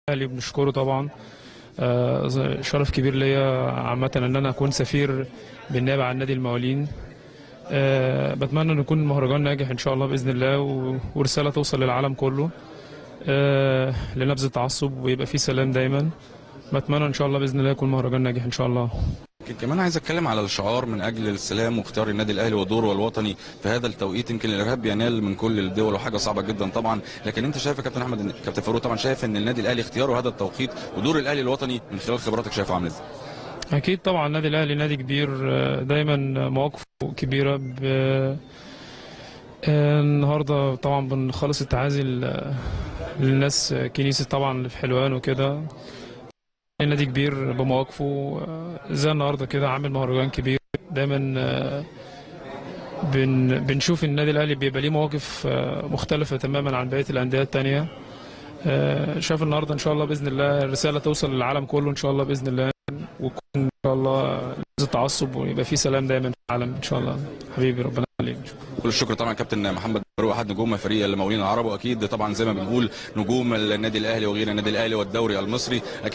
الاهلي بنشكره طبعا آه، شرف كبير ليا عامة ان انا اكون سفير بالنيابة عن نادي المقاولين آه، بتمنى ان يكون المهرجان ناجح ان شاء الله باذن الله و- ورسالة توصل للعالم كله آه، لنبذ التعصب ويبقى في سلام دايما بتمنى ان شاء الله باذن الله يكون مهرجان ناجح ان شاء الله يمكن كمان عايز اتكلم على الشعار من اجل السلام واختيار النادي الاهلي ودوره الوطني في هذا التوقيت يمكن الارهاب بينال من كل الدول وحاجه صعبه جدا طبعا لكن انت شايف يا كابتن احمد إن- كابتن فاروق طبعا شايف ان النادي الاهلي اختياره هذا التوقيت ودور الاهلي الوطني من خلال خبراتك شايفه عامل ازاي؟ اكيد طبعا النادي الاهلي نادي كبير آه، دايما مواقفه كبيره ب آه، النهارده طبعا بنخلص التعازي ل- للناس آه، كنيسه طبعا اللي في حلوان وكده نادي كبير بمواقفه آه، زي النهارده كده عامل مهرجان كبير دايما آه، بن بنشوف النادي الاهلي بيبقى ليه مواقف آه، مختلفه تماما عن بقيه الانديه التانيه آه، شايف النهارده ان شاء الله باذن الله الرساله توصل للعالم كله ان شاء الله باذن الله ويكون ان شاء الله لازم تعصب ويبقى في سلام دايما في العالم ان شاء الله حبيبي ربنا يخليك كل الشكر طبعا كابتن محمد فاروق احد نجوم فريق المقاولين العرب واكيد طبعا زي ما بنقول نجوم النادي الاهلي وغير النادي الاهلي والدوري المصري